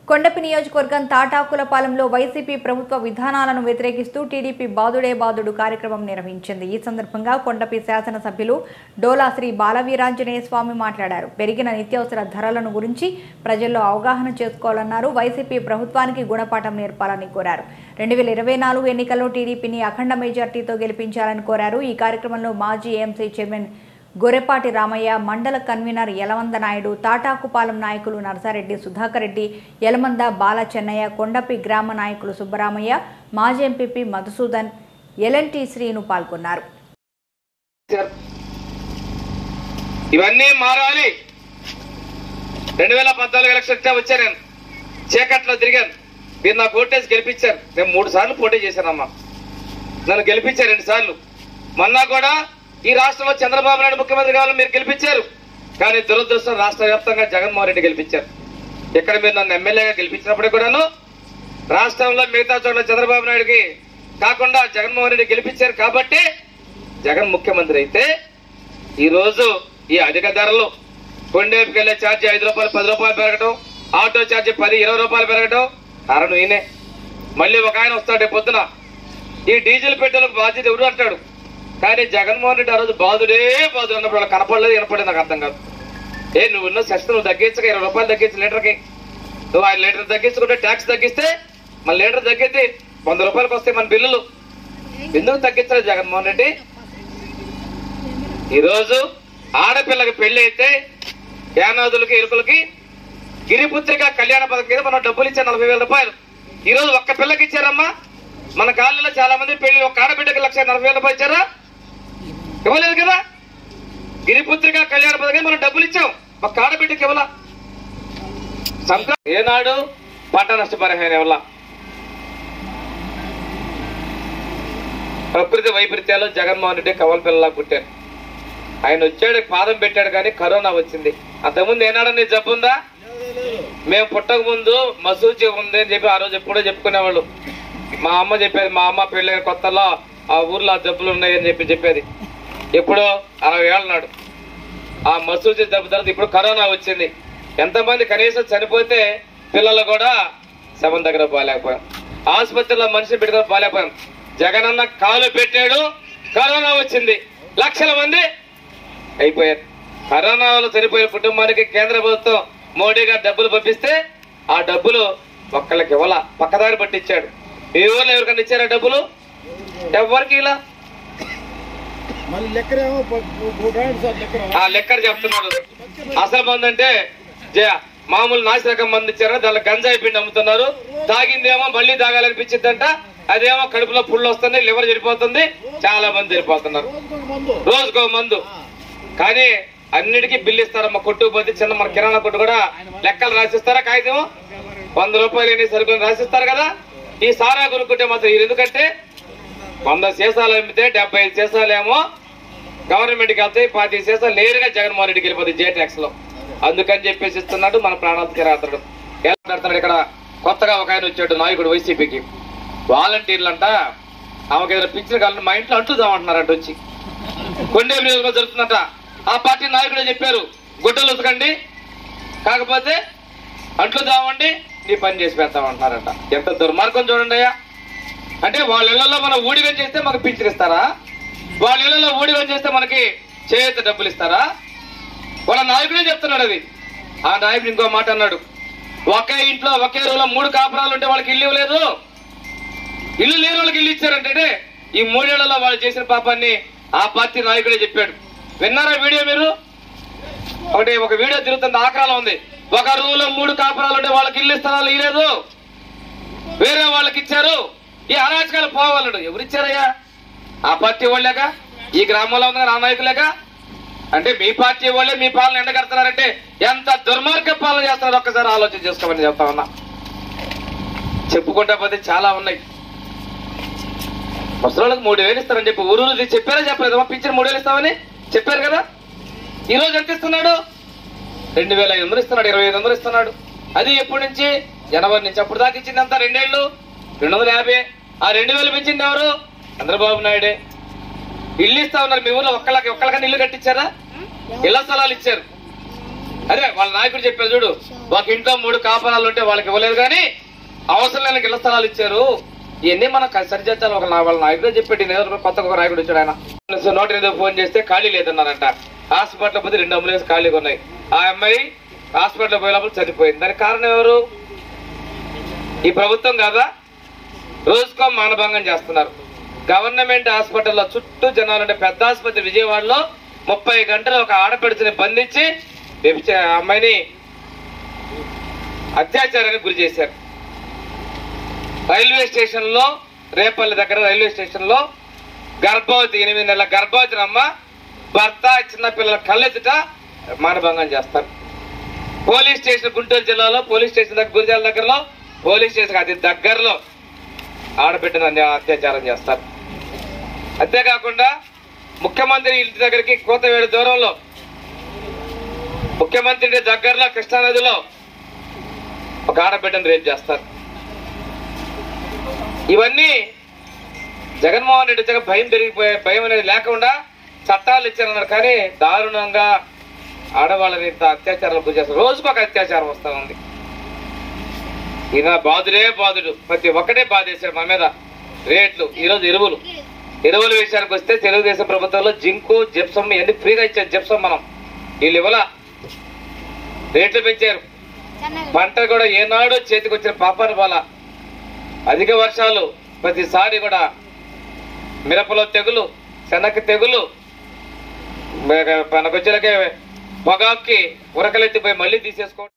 కొండపి నియోజకవర్గం తాటాకులపాలెంలో వైసీపీ ప్రభుత్వ విధానాలను వ్యతిరేకిస్తూ టీడీపీ బాదుడే బాదుడు కార్యక్రమం నిర్వహించింది ఈ సందర్భంగా కొండపి శాసనసభ్యులు డోలా శ్రీ బాలవీరాంజనేయ స్వామి మాట్లాడారు పెరిగిన నిత్యావసర ధరలను గురించి ప్రజల్లో అవగాహన చేసుకోవాలన్నారు వైసీపీ ప్రభుత్వానికి గుణపాఠం నేర్పాలని కోరారు రెండు వేల ఇరవై నాలుగు ఎన్నికల్లో టీడీపీని అఖండ మెజార్టీతో గెలిపించాలని కోరారు ఈ కార్యక్రమంలో మాజీ ఏఎంసీ చైర్మన్ గొర్రెపాటి రామయ్య మండల కన్వీనర్ యలమంద నాయుడు తాటాకుపాలెం నాయకులు నరసారెడ్డి సుధాకర్ రెడ్డి యలమంద బాల చెన్నయ్య కొండపి గ్రామ నాయకులు సుబ్బరామయ్య మాజీ ఎంపీపీ మధుసూదన్ ఎల్ఎన్టీ శ్రీను పాల్గొన్నారు ఇవన్నీ మారాలి రెండు వేల పద్నాలుగు ఎలక్షన్ వచ్చా వచ్చా నేను చీకట్లో తిరిగాను మీరు నాకు ఓటేసి గెలిపించారు నేను మూడు సార్లు పోటీ చేశానమ్మా నన్ను గెలిపించారు రెండు సార్లు మొన్న కూడా ఈ రాష్ట్రంలో చంద్రబాబు నాయుడు ముఖ్యమంత్రి కావాలని మీరు గెలిపించారు కానీ దురదృష్టం రాష్ట్ర వ్యాప్తంగా జగన్మోహన్ రెడ్డి గెలిపించారు ఇక్కడ మీరు నన్ను ఎమ్మెల్యేగా గెలిపించినప్పుడు కూడాను రాష్ట్రంలో మిగతా చోట్ల చంద్రబాబు నాయుడుకి కాకుండా జగన్మోహన్ రెడ్డి గెలిపించారు కాబట్టి జగన్ ముఖ్యమంత్రి అయితే ఈ రోజు ఈ అధిక ధరలు కొండేపుకి వెళ్ళే ఛార్జీ ఐదు రూపాయలు పది రూపాయలు పెరగటం ఆటో ఛార్జీ పది ఇరవై రూపాయలు పెరగటం కారణం ఈయనే మళ్ళీ ఒక ఆయన వస్తాడు రేపు పొద్దున ఈ డీజిల్ పెట్రోల్ బాధ్యత ఎవరు అంటాడు కానీ జగన్మోహన్ రెడ్డి ఆ రోజు బాధుడే బాధుడు అన్నప్పుడు వాళ్ళకి కనపడలేదు వినపడలేదు నాకు అర్థం కాదు ఏ నువ్వు ఉన్న సెస్ నువ్వు తగ్గించక ఇరవై రూపాయలు తగ్గించు లీటర్కి నువ్వు ఐదు లీటర్ తగ్గించుకుంటే ట్యాక్స్ తగ్గిస్తే మన లీటర్ తగ్గితే వంద రూపాయలకు వస్తాయి మన బిల్లులు ఎందుకు తగ్గించలేదు జగన్మోహన్ రెడ్డి ఈరోజు ఆడపిల్లకి పెళ్లి అయితే యానాదులకి ఎరుకులకి గిరిపుత్రిక కళ్యాణ పథకం కింద మనం డబ్బులు ఇచ్చారు నలభై వేల రూపాయలు ఈ రోజు ఒక్క పిల్లకి ఇచ్చారమ్మా మన కాళ్ళలో చాలా మంది పెళ్లి ఒక ఆడబిడ్డకి లక్ష నలభై వేల రూపాయలు ఇచ్చారా ఇవ్వలేదు కదా గిరిపుత్రిక కళ్యాణ పథకం మనం డబ్బులు ఇచ్చాం ఒక ఆడబిడ్డకి ఇవ్వాల సంక్రాంతి ఏనాడు పంట నష్టపరిహారం ఇవ్వాల ప్రకృతి వైపరీత్యాలు జగన్మోహన్ రెడ్డి కవల పిల్లలా పుట్టారు ఆయన వచ్చాడు పాదం పెట్టాడు కానీ కరోనా వచ్చింది అంతకుముందు ఏనాడు నీ జబ్బు ఉందా మేము పుట్టక ముందు మసూచి ఉంది అని చెప్పి ఆ రోజు ఎప్పుడో చెప్పుకునేవాళ్ళు మా అమ్మ చెప్పేది మా అమ్మ పెళ్ళైన కొత్తలో ఆ ఊర్లో ఆ జబ్బులు ఉన్నాయని చెప్పి చెప్పేది ఎప్పుడో అరవై ఏళ్ళ నాడు ఆ మసూచి జబ్బు తర్వాత ఇప్పుడు కరోనా వచ్చింది ఎంతమంది కనీసం చనిపోతే పిల్లలు కూడా శవం దగ్గర పోలేకపోయాం ఆసుపత్రిలో మనిషి పెట్టుకొని పోలేకపోయాం జగనన్న కాలు పెట్టాడు కరోనా వచ్చింది లక్షల మంది అయిపోయారు కరోనాలో చనిపోయిన కుటుంబానికి కేంద్ర ప్రభుత్వం మోడీ గారు డబ్బులు పంపిస్తే ఆ డబ్బులు ఒక్కళ్ళకి ఇవ్వాల పక్కదారి పట్టించాడు ఈ ఊర్లో ఎవరికైనా ఇచ్చారా డబ్బులు ఎవరికి ఇలా మళ్ళీ లెక్కరేమో చూడండి సార్ లెక్కర ఆ లెక్కర్ చెప్తున్నాడు అసలు మంది అంటే జ- మామూలు నాసిరకం మంది ఇచ్చారు దాంట్లో గంజాయి పిండి అమ్ముతున్నారు తాగిందేమో మళ్ళీ తాగాలనిపించిందంట అదేమో కడుపులో పుళ్ళు వస్తుంది లివర్ చెడిపోతుంది చాలా మంది చనిపోతున్నారు రోజుకొక మందు రోజుకో మందు కానీ అన్నిటికీ బిల్లు ఇస్తారమ్మా కొట్టుకు పోతే చిన్న మన కిరాణా కొట్టు కూడా లెక్కలు రాసిస్తారా కాగితం వంద రూపాయలు ఎన్ని సరుకులు రాసిస్తారు కదా ఈ సారా కొనుక్కుంటే మాత్రం ఇది ఎందుకంటే వంద సీసాలు అమ్మితే డెబ్బై ఐదు సీసాలు ఏమో గవర్నమెంట్కి వెళ్తాయి పార్టీ సీసాలు నేరుగా జగన్మోహన్ రెడ్డికి వెళ్ళిపోతుంది జే ట్యాక్స్ లో అందుకని చెప్పేసి ఇస్తున్నాడు మన ప్రాణాలు తిరాతడు ఎలా మాట్లాడుతున్నాడు ఇక్కడ కొత్తగా ఒక ఆయన వచ్చాడు నాయకుడు వైసీపీకి వాలంటీర్లు అంట ఆమెకి ఏదైనా పిచ్చిన కాలం మా ఇంట్లో అంటుదామంటున్నారంట వచ్చి కొండేపు నియోజకవర్గం జరుగుతుందట ఆ పార్టీ నాయకుడే చెప్పారు గుడ్డలు ఉతకండి కాకపోతే అంట్లు దామండి నీ పని చేసి పెడతామంటున్నారట ఎంత దుర్మార్గం చూడండి అయ్యా అంటే వాళ్ళ ఇళ్లలో మనం ఊడిగం చేస్తే మనకు పింఛన్ ఇస్తారా వాళ్ళ ఇళ్లలో ఊడిగం చేస్తే మనకి చేత డబ్బులు ఇస్తారా వాళ్ళ నాయకుడే చెప్తున్నాడు అది ఆ నాయకుడు ఇంకో మాట అన్నాడు ఒకే ఇంట్లో ఒకే రోజులో మూడు కాపురాలు ఉంటే వాళ్ళకి ఇల్లు ఇవ్వలేదు ఇల్లు లేని వాళ్ళకి ఇల్లు ఇచ్చారంటే ఈ మూడేళ్లలో వాళ్ళు చేసిన పాపాన్ని ఆ పార్టీ నాయకుడే చెప్పాడు విన్నారా వీడియో మీరు ఒకటి ఒక వీడియో తిరుగుతుంది ఆక్రాలో ఉంది ఒక రూమ్ లో మూడు కాపురాలు ఉంటే వాళ్ళకి ఇల్లు స్థలాలు ఇవ్వలేదు వేరే వాళ్ళకి ఇచ్చారు ఈ అరాచకాలు పోవాలడు ఎవరు ఇచ్చారయ్యా ఆ పార్టీ వాళ్ళేక ఈ గ్రామంలో ఉన్న ఆ నాయకులేక అంటే మీ పార్టీ వాళ్ళే మీ పాలన ఎండగడుతున్నారంటే ఎంత దుర్మార్గ పాలన చేస్తున్నారో ఒక్కసారి ఆలోచన చేసుకోమని చెప్తా ఉన్నా చెప్పుకుంటా పోతే చాలా ఉన్నాయి ముసలోళ్ళకి మూడు వేలు ఇస్తారని చెప్పి ఊరు ఊరు చెప్పారా చెప్పలేదమ్మా పింఛన్ మూడు వేలు ఇస్తామని చెప్పారు కదా ఈ రోజు ఎంత ఇస్తున్నాడు రెండు వేల ఐదు వందలు ఇస్తున్నాడు ఇరవై ఐదు వందలు ఇస్తున్నాడు అది ఎప్పటి నుంచి జనవరి నుంచి అప్పుడు దాకా ఇచ్చింది అంతా రెండేళ్లు రెండు వందల యాభై ఆ రెండు వేలు పెంచింది ఎవరు చంద్రబాబు నాయుడే ఇల్లు ఇస్తా ఉన్నారు మీ ఊర్లో ఒక్కళ్ళకి ఒక్కళ్ళకన్నా ఇల్లు కట్టించారా ఇళ్ల స్థలాలు ఇచ్చారు అదే వాళ్ళ నాయకుడు చెప్పారు చూడు ఒక ఇంట్లో మూడు కాపరాలు ఉంటే వాళ్ళకి ఇవ్వలేదు కానీ అవసరం లేని ఇళ్ల స్థలాలు ఇచ్చారు ఇవన్నీ మనం సరిచేస్తాను ఒక నా- వాళ్ళ నాయకుడే చెప్పాడు నేను కొత్తగా ఒక నాయకుడు వచ్చాడు ఆయన సో నూట ఎనిమిది ఫోన్ చేస్తే ఖాళీ లేదన్నారంట హాస్పిటల్ పోతే రెండు అంబులెన్స్ ఖాళీగా ఉన్నాయి ఆ అమ్మాయి హాస్పిటల్ పోయినప్పుడు చనిపోయింది దానికి కారణం ఎవరు ఈ ప్రభుత్వం కాదా రోజుకో మానభంగం చేస్తున్నారు గవర్నమెంట్ హాస్పిటల్లో చుట్టూ జనాలు ఉండే పెద్ద ఆసుపత్రి విజయవాడలో ముప్పై గంటలు ఒక ఆడపడుచుని బంధించి వ్యభిచ- ఆ అమ్మాయిని అత్యాచారానికి గురి చేశారు రైల్వే స్టేషన్ లో రేపల్లి దగ్గర రైల్వే స్టేషన్ లో గర్భవతి ఎనిమిది నెలల గర్భవతి అమ్మ భర్త చిన్న పిల్లల కళ్ళెత్తుట మానభంగం చేస్తారు పోలీస్ స్టేషన్ గుంటూరు జిల్లాలో పోలీస్ స్టేషన్ దగ్గర గురిజాల దగ్గరలో పోలీస్ స్టేషన్ అతి దగ్గరలో ఆడబిడ్డను అన్య- అత్యాచారం చేస్తారు అంతేకాకుండా ముఖ్యమంత్రి ఇంటి దగ్గరికి కోతవేడు దూరంలో ముఖ్యమంత్రి ఇంటి దగ్గరలో కృష్ణానదిలో ఒక ఆడబిడ్డను రేపు చేస్తారు ఇవన్నీ జగన్మోహన్ రెడ్డి వచ్చాక భయం పెరిగిపోయే భయం అనేది లేకుండా చట్టాలు ఇచ్చారన్నారు కానీ దారుణంగా ఆడవాళ్ళని ఇంత అత్యాచారాలు గురి చేస్తారు రోజుకు ఒక అత్యాచారం వస్తా ఉంది ఈయన బాధుడే బాధుడు ప్రతి ఒక్కటే బాధేశాడు మా మీద రేట్లు ఈరోజు ఎరువులు ఎరువుల విషయానికి వస్తే తెలుగుదేశం ప్రభుత్వంలో జింకు జిప్సం ఇవన్నీ ఫ్రీగా ఇచ్చారు జిప్సం మనం వీళ్ళు ఇవ్వాల రేట్లు పెంచారు పంట కూడా ఏనాడు చేతికి వచ్చిన పాపాను బాల అధిక వర్షాలు ప్రతిసారి కూడా మిరపలో తెగులు శనగ తెగులు పనకొచ్చేలకే పొగాకి ఉరకలెత్తిపోయి మళ్ళీ తీసేసుకోవడం